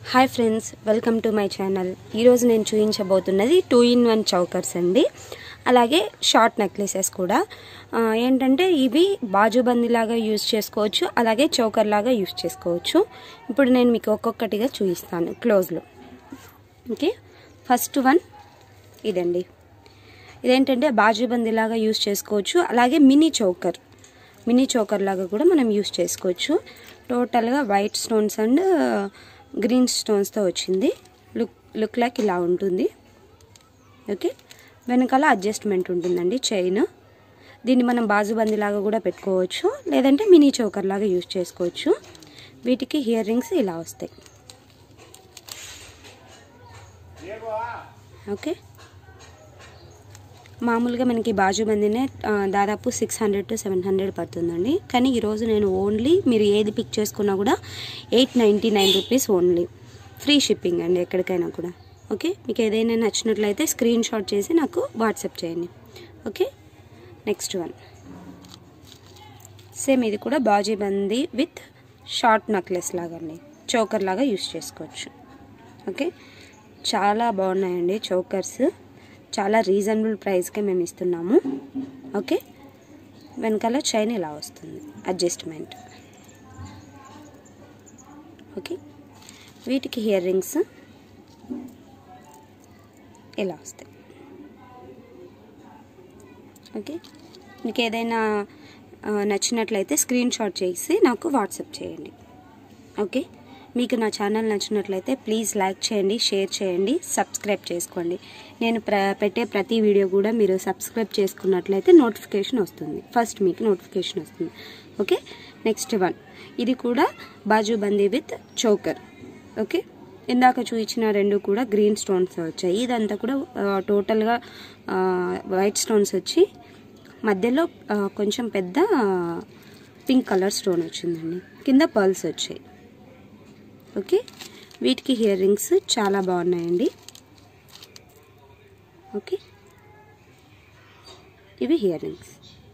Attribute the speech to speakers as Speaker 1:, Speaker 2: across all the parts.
Speaker 1: hi friends welcome to my channel ఈరోజు నేను చూపించబోతున్నది టూ ఇన్ వన్ చౌకర్స్ అండి అలాగే షార్ట్ నెక్లెసెస్ కూడా ఆ, ఏంటంటే ఇవి బాజుబందీ లాగా యూజ్ చేసుకోవచ్చు అలాగే చౌకర్ లాగా యూజ్ చేసుకోవచ్చు ఇప్పుడు నేను మీకు ఒక్కొక్కటిగా చూపిస్తాను క్లోజ్లో ఓకే ఫస్ట్ వన్ ఇదండి ఇదేంటంటే బాజుబందీ లాగా యూజ్ చేసుకోవచ్చు అలాగే మినీ చౌకర్ మినీ చోకర్ లాగా కూడా మనం యూస్ చేసుకోవచ్చు టోటల్గా వైట్ స్టోన్స్ అండ్ గ్రీన్ స్టోన్స్తో వచ్చింది లుక్ లుక్ లైక్ ఇలా ఉంటుంది ఓకే వెనకాల అడ్జస్ట్మెంట్ ఉంటుందండి చైన్ దీన్ని మనం బాజుబందీ లాగా కూడా పెట్టుకోవచ్చు లేదంటే మినీ చోకర్ లాగా యూస్ చేసుకోవచ్చు వీటికి ఇయర్ రింగ్స్ ఇలా వస్తాయి ఓకే మామూలుగా మనకి బాజుబందీనే ఆ, దాదాపు six hundred to seven hundred పడుతుందండి కానీ ఈరోజు నేను ఓన్లీ మీరు ఏది పిక్ చేసుకున్నా కూడా eight ninety nine rupees only free shipping అండి ఎక్కడికైనా కూడా ఓకే మీకు ఏదైనా నచ్చినట్లయితే స్క్రీన్ షాట్ చేసి నాకు వాట్సాప్ చేయండి ఓకే నెక్స్ట్ వన్ సేమ్ ఇది కూడా బాజీబందీ విత్ షార్ట్ నెక్లెస్ లాగా అండి చోకర్ లాగా యూస్ చేసుకోవచ్చు ఓకే చాలా బాగున్నాయండి చోకర్స్ చాలా రీజనబుల్ ప్రైస్కే మేము ఇస్తున్నాము ఓకే వెనకాల చైన్ ఇలా వస్తుంది అడ్జస్ట్మెంట్ ఓకే వీటికి ఇయర్ రింగ్స్ ఇలా వస్తాయి ఓకే మీకు ఏదైనా ఆ, నచ్చినట్లయితే స్క్రీన్ షాట్ చేసి నాకు వాట్సాప్ చేయండి ఓకే మీకు నా ఛానల్ నచ్చినట్లయితే ప్లీజ్ లైక్ చేయండి షేర్ చేయండి సబ్స్క్రైబ్ చేసుకోండి నేను ప్ర పెట్టే ప్రతి వీడియో కూడా మీరు సబ్స్క్రైబ్ చేసుకున్నట్లయితే నోటిఫికేషన్ వస్తుంది ఫస్ట్ మీకు నోటిఫికేషన్ వస్తుంది ఓకే నెక్స్ట్ వన్ ఇది కూడా బాజుబందీ విత్ చోకర్ ఓకే ఇందాక చూపించిన రెండు కూడా గ్రీన్ స్టోన్స్ వచ్చాయి ఇదంతా కూడా ఆ, టోటల్గా ఆ, వైట్ స్టోన్స్ వచ్చి మధ్యలో ఆ, కొంచెం పెద్ద ఆ, పింక్ కలర్ స్టోన్ వచ్చిందండి కింద పర్ల్స్ వచ్చాయి ఓకే వీటికి ఇయర్ రింగ్స్ చాలా బాగున్నాయండి ఓకే ఇవి ఇయర్ రింగ్స్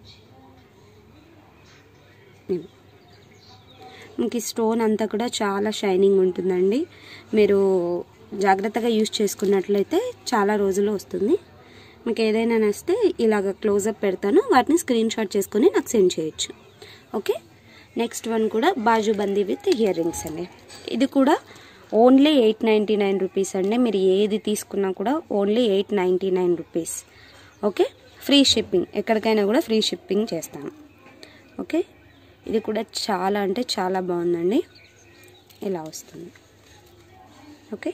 Speaker 1: ఇవి మీకు ఈ స్టోన్ అంతా కూడా చాలా షైనింగ్ ఉంటుందండి మీరు జాగ్రత్తగా యూజ్ చేసుకున్నట్లయితే చాలా రోజులు వస్తుంది మీకు ఏదైనా నచ్చితే ఇలాగ క్లోజప్ పెడతాను వాటిని స్క్రీన్ షాట్ చేసుకొని నాకు సెండ్ చేయొచ్చు ఓకే నెక్స్ట్ వన్ కూడా బాజుబందీ విత్ ఇయర్ రింగ్స్ అండి ఇది కూడా only eight ninety nine rupees అండి మీరు ఏది తీసుకున్నా కూడా only eight ninety nine rupees okay free shipping ఎక్కడికైనా కూడా ఫ్రీ షిప్పింగ్ చేస్తాను ఓకే ఇది కూడా చాలా అంటే చాలా బాగుందండి ఇలా వస్తుంది ఓకే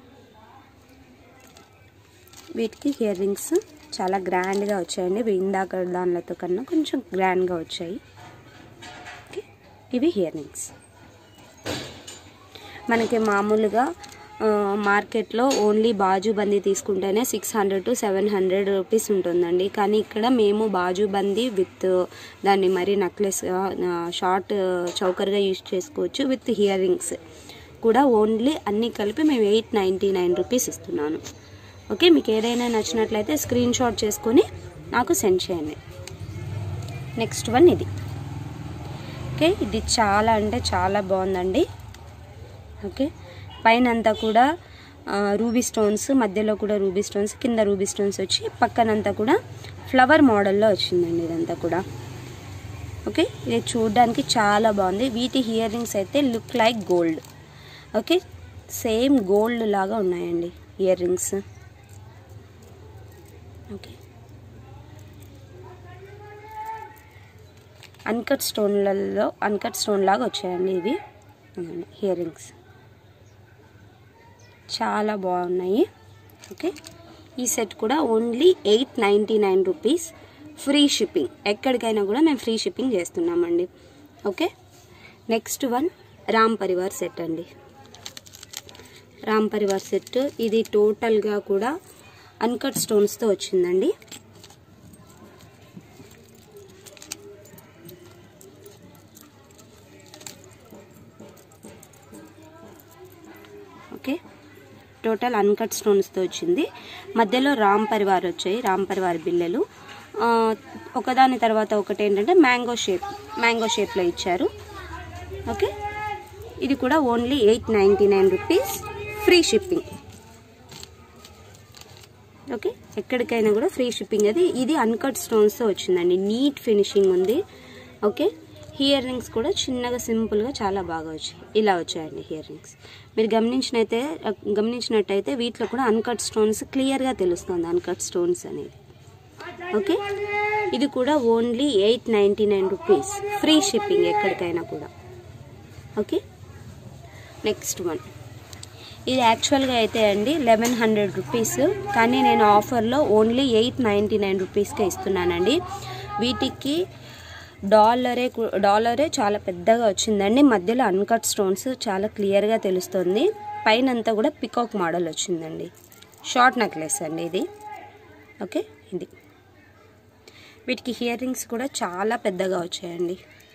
Speaker 1: వీటికి ఇయర్ రింగ్స్ చాలా గ్రాండ్గా వచ్చాయండి ఇవి ఇందాక దానిలతో కన్నా కొంచెం గ్రాండ్గా వచ్చాయి ఓకే ఇవి ఇయర్ రింగ్స్ మనకి మామూలుగా ఆ, మార్కెట్లో ఓన్లీ బాజుబందీ తీసుకుంటేనే six hundred to seven hundred rupees ఉంటుందండి కానీ ఇక్కడ మేము బాజుబందీ విత్ దాన్ని మరి నెక్లెస్ షార్ట్ చౌకర్గా యూజ్ చేసుకోవచ్చు విత్ ఇయర్ రింగ్స్ కూడా ఓన్లీ అన్నీ కలిపి మేము ఎయిట్ నైంటీ నైన్ రూపీస్ ఇస్తున్నాను ఓకే మీకు ఏదైనా నచ్చినట్లయితే స్క్రీన్ షాట్ చేసుకొని నాకు సెండ్ చేయండి నెక్స్ట్ వన్ ఇది ఓకే ఇది చాలా అంటే చాలా బాగుందండి ఓకే పైన అంతా కూడా ఆ, రూబీ స్టోన్స్ మధ్యలో కూడా రూబీ స్టోన్స్ కింద రూబీ స్టోన్స్ వచ్చి పక్కనంతా కూడా ఫ్లవర్ మోడల్లో వచ్చిందండి ఇదంతా కూడా ఓకే ఇది చూడడానికి చాలా బాగుంది వీటి ఇయర్ రింగ్స్ అయితే look like gold okay same gold లాగా ఉన్నాయండి ఇయర్ రింగ్స్ ఓకే అన్కట్ స్టోన్లలో అన్కట్ స్టోన్ లాగా వచ్చాయండి ఇవి ఇయర్ రింగ్స్ చాలా బాగున్నాయి ఓకే ఈ సెట్ కూడా only eight ninety nine rupees free shipping ఎక్కడికైనా కూడా మేము ఫ్రీ షిప్పింగ్ చేస్తున్నామండి okay next one Ram Parivar set అండి రామ్ పరివార్ సెట్ ఇది టోటల్గా కూడా అన్కట్ స్టోన్స్తో వచ్చిందండి ఓకే టోటల్ అన్కట్ స్టోన్స్తో వచ్చింది మధ్యలో రామ్ పరివార్ వచ్చాయి రామ్ పరివార్ బిల్లలు ఆ, ఒకదాని తర్వాత ఒకటి ఏంటంటే మ్యాంగో షేప్ మ్యాంగో షేప్లో ఇచ్చారు ఓకే ఇది కూడా only eight ninety nine rupees free shipping okay ఎక్కడికైనా కూడా ఫ్రీ షిప్పింగ్ అది ఇది అన్కట్ స్టోన్స్తో వచ్చిందండి నీట్ ఫినిషింగ్ ఉంది ఓకే హియర్ రింగ్స్ కూడా చిన్నగా సింపుల్గా చాలా బాగా వచ్చాయి ఇలా వచ్చాయండి హియర్ రింగ్స్ మీరు గమనించినైతే గమనించినట్టయితే వీటిలో కూడా అన్కట్ స్టోన్స్ క్లియర్గా తెలుస్తుంది అన్కట్ స్టోన్స్ అనేది ఓకే ఇది కూడా only eight ninety nine rupees free shipping ఎక్కడికైనా కూడా ఓకే నెక్స్ట్ వన్ ఇది యాక్చువల్గా అయితే అండి లెవెన్ హండ్రెడ్ రూపీస్ కానీ నేను ఆఫర్లో ఓన్లీ ఎయిట్ నైంటీ నైన్ రూపీస్కే ఇస్తున్నానండి వీటికి డాలరే కు- డాలరే చాలా పెద్దగా వచ్చిందండి మధ్యలో అన్కట్ స్టోన్స్ చాలా క్లియర్గా తెలుస్తుంది పైన అంతా కూడా పికాక్ మోడల్ వచ్చిందండి షార్ట్ నెక్లెస్ అండి ఇది ఓకే ఇది వీటికి హియర్ రింగ్స్ కూడా చాలా పెద్దగా వచ్చాయండి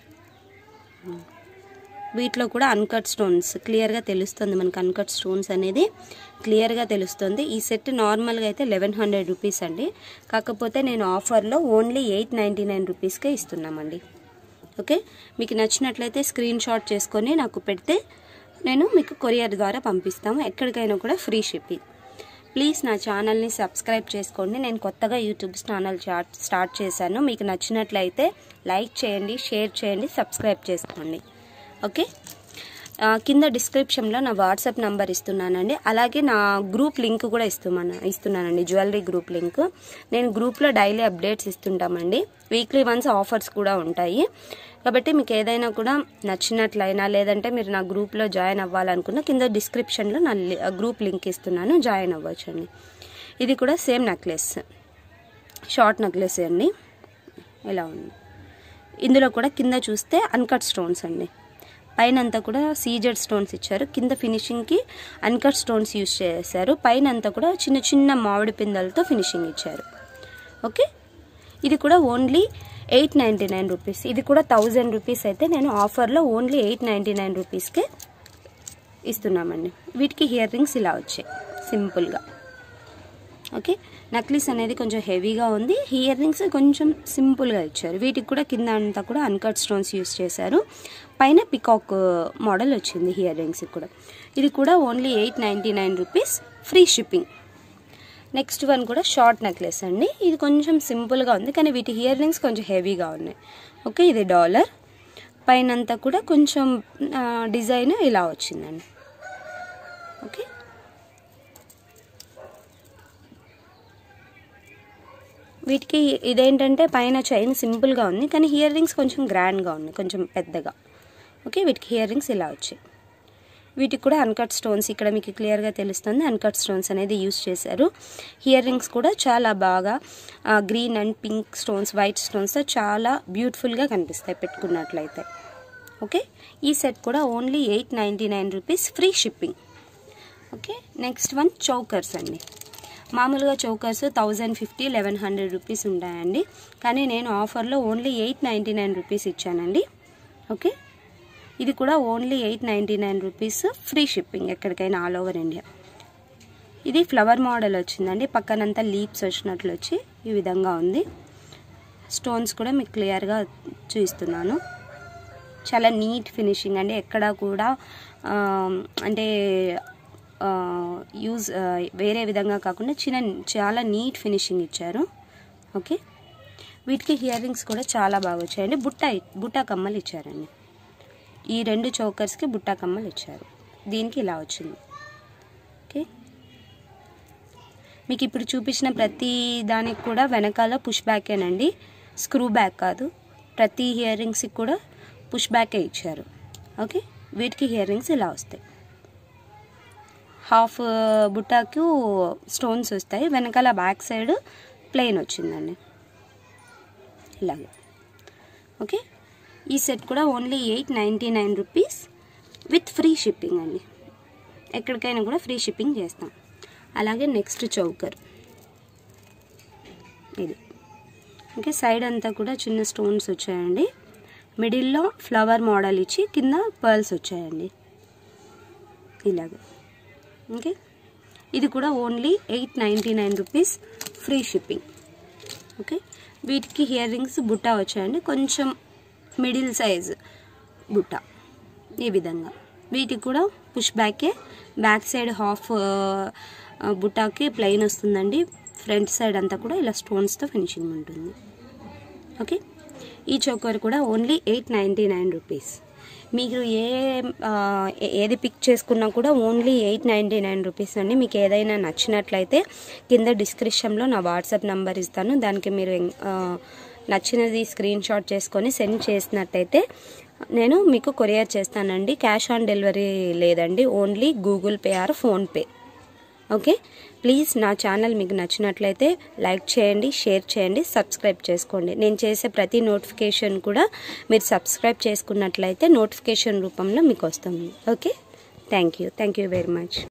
Speaker 1: వీటిలో కూడా అన్కట్ స్టోన్స్ క్లియర్గా తెలుస్తుంది మనకు అన్కట్ స్టోన్స్ అనేది క్లియర్గా తెలుస్తుంది ఈ సెట్ నార్మల్గా అయితే లెవెన్ హండ్రెడ్ రూపీస్ అండి కాకపోతే నేను ఆఫర్లో ఓన్లీ ఎయిట్ నైంటీ నైన్ రూపీస్కే ఇస్తున్నామండి ఓకే మీకు నచ్చినట్లయితే స్క్రీన్ షాట్ చేసుకొని నాకు పెడితే నేను మీకు కొరియర్ ద్వారా పంపిస్తాము ఎక్కడికైనా కూడా ఫ్రీ షిప్పింగ్ ప్లీజ్ నా ఛానల్ని సబ్స్క్రైబ్ చేసుకోండి నేను కొత్తగా యూట్యూబ్ ఛానల్ చాట్ స్టార్ట్ చేశాను మీకు నచ్చినట్లయితే లైక్ చేయండి షేర్ చేయండి సబ్స్క్రైబ్ చేసుకోండి ఓకే ఆ, కింద డిస్క్రిప్షన్లో నా వాట్సాప్ నంబర్ ఇస్తున్నానండి అలాగే నా గ్రూప్ లింక్ కూడా ఇస్తున్నాను ఇస్తున్నానండి జ్యువెలరీ గ్రూప్ లింక్ నేను గ్రూప్లో డైలీ అప్డేట్స్ ఇస్తుంటామండి వీక్లీ వన్స్ ఆఫర్స్ కూడా ఉంటాయి కాబట్టి మీకు ఏదైనా కూడా నచ్చినట్లయినా లేదంటే మీరు నా గ్రూప్లో జాయిన్ అవ్వాలనుకున్న కింద డిస్క్రిప్షన్లో నా లి- గ్రూప్ లింక్ ఇస్తున్నాను జాయిన్ అవ్వచ్చండి ఇది కూడా సేమ్ నెక్లెస్ షార్ట్ నెక్లెస్ అండి ఇలా ఉంది ఇందులో కూడా కింద చూస్తే అన్కట్ స్టోన్స్ అండి పైన అంతా కూడా సీజెడ్ స్టోన్స్ ఇచ్చారు కింద ఫినిషింగ్కి అన్కట్ స్టోన్స్ యూస్ చేశారు పైన అంతా కూడా చిన్న చిన్న మామిడి పిందలతో ఫినిషింగ్ ఇచ్చారు ఓకే ఇది కూడా only eight ninety nine rupees ఇది కూడా థౌజండ్ రూపీస్ అయితే నేను ఆఫర్లో ఓన్లీ ఎయిట్ నైంటీ నైన్ రూపీస్కే ఇస్తున్నామండి వీటికి ఇయర్ రింగ్స్ ఇలా వచ్చాయి సింపుల్గా ఓకే నక్లీస్ అనేది కొంచెం హెవీగా ఉంది ఇయర్ రింగ్స్ కొంచెం సింపుల్గా ఇచ్చారు వీటికి కూడా కింద అంతా కూడా అన్కట్ స్టోన్స్ యూస్ చేశారు పైన పికాక్ మోడల్ వచ్చింది ఇయర్ రింగ్స్ కూడా ఇది కూడా only eight ninety nine rupees free shipping next one కూడా షార్ట్ నెక్లెస్ అండి ఇది కొంచెం సింపుల్గా ఉంది కానీ వీటి ఇయర్ రింగ్స్ కొంచెం హెవీగా ఉన్నాయి ఓకే ఇది డాలర్ పైన అంతా కూడా కొంచెం ఆ, డిజైన్ ఇలా వచ్చిందండి ఓకే వీటికి ఇదేంటంటే పైన చైన్ సింపుల్గా ఉంది కానీ ఇయర్ రింగ్స్ కొంచెం గ్రాండ్గా ఉన్నాయి కొంచెం పెద్దగా ఓకే వీటికి ఇయర్ రింగ్స్ ఇలా వచ్చాయి వీటికి కూడా అన్కట్ స్టోన్స్ ఇక్కడ మీకు క్లియర్గా తెలుస్తుంది అన్కట్ స్టోన్స్ అనేది యూస్ చేశారు ఇయర్ రింగ్స్ కూడా చాలా బాగా green and pink stones white స్టోన్స్తో చాలా బ్యూటిఫుల్గా కనిపిస్తాయి పెట్టుకున్నట్లయితే ఓకే ఈ సెట్ కూడా only eight ninety nine rupees free shipping okay next one chokers అండి మామూలుగా chokers thousand fifty eleven hundred rupees ఉంటాయండి కానీ నేను ఆఫర్లో only eight ninety nine rupees ఇచ్చానండి ఓకే ఇది కూడా only eight ninety nine rupees free shipping ఎక్కడికైనా ఆల్ ఓవర్ ఇండియా ఇది ఫ్లవర్ మోడల్ వచ్చిందండి పక్కనంతా లీప్స్ వచ్చినట్లు వచ్చి ఈ విధంగా ఉంది స్టోన్స్ కూడా మీకు క్లియర్గా చూపిస్తున్నాను చాలా నీట్ ఫినిషింగ్ అండి ఎక్కడ కూడా ఆ, అంటే యూజ్ వేరే విధంగా కాకుండా చిన్న చాలా నీట్ ఫినిషింగ్ ఇచ్చారు ఓకే వీటికి ఇయర్ రింగ్స్ కూడా చాలా బాగా వచ్చాయండి బుట్ట బుట్ట కమ్మలు ఇచ్చారండి ఈ రెండు చోకర్స్కి బుట్ట కమ్మలు ఇచ్చారు దీనికి ఇలా వచ్చింది ఓకే మీకు ఇప్పుడు చూపించిన ప్రతి దానికి కూడా వెనకాల పుష్ బ్యాకేనండి స్క్రూ బ్యాక్ కాదు ప్రతి ఇయర్ రింగ్స్కి కూడా పుష్ బ్యాకే ఇచ్చారు ఓకే వీటికి ఇయర్ రింగ్స్ ఇలా వస్తాయి హాఫ్ బుట్టాకు స్టోన్స్ వస్తాయి వెనకాల బ్యాక్ సైడ్ ప్లెయిన్ వచ్చిందండి ఇలాగే ఓకే ఈ సెట్ కూడా only eight ninety nine rupees with free shipping అండి ఎక్కడికైనా కూడా ఫ్రీ షిప్పింగ్ చేస్తాం అలాగే నెక్స్ట్ చౌకర్ ఇది ఓకే సైడ్ అంతా కూడా చిన్న స్టోన్స్ వచ్చాయండి మిడిల్లో ఫ్లవర్ మోడల్ ఇచ్చి కింద పర్ల్స్ వచ్చాయండి ఇలాగ ఓకే ఇది కూడా only eight ninety nine rupees free shipping okay వీటికి ఇయర్ రింగ్స్ బుట్ట వచ్చాయండి కొంచెం మిడిల్ సైజ్ బుట్ట ఈ విధంగా వీటికి కూడా పుష్ బ్యాకే బ్యాక్ సైడ్ హాఫ్ బుటాకి ప్లెయిన్ వస్తుందండి ఫ్రంట్ సైడ్ అంతా కూడా ఇలా స్టోన్స్తో ఫినిషింగ్ ఉంటుంది ఓకే ఈ చోకర్ కూడా only eight ninety nine rupees మీరు ఏ ఆ, ఏ- ఏది పిక్ చేసుకున్నా కూడా only eight ninety nine rupees అండి మీకు ఏదైనా నచ్చినట్లయితే కింద డిస్క్రిప్షన్లో నా వాట్సాప్ నంబర్ ఇస్తాను దానికి మీరు ఆ, నచ్చినది స్క్రీన్ షాట్ చేసుకొని సెండ్ చేసినట్టయితే నేను మీకు కొరియర్ చేస్తానండి క్యాష్ ఆన్ డెలివరీ లేదండి only Google Pay or PhonePe okay please నా ఛానల్ మీకు నచ్చినట్లయితే లైక్ చేయండి షేర్ చేయండి సబ్స్క్రైబ్ చేసుకోండి నేను చేసే ప్రతి నోటిఫికేషన్ కూడా మీరు సబ్స్క్రైబ్ చేసుకున్నట్లయితే నోటిఫికేషన్ రూపంలో మీకు వస్తుంది okay thank you thank you very much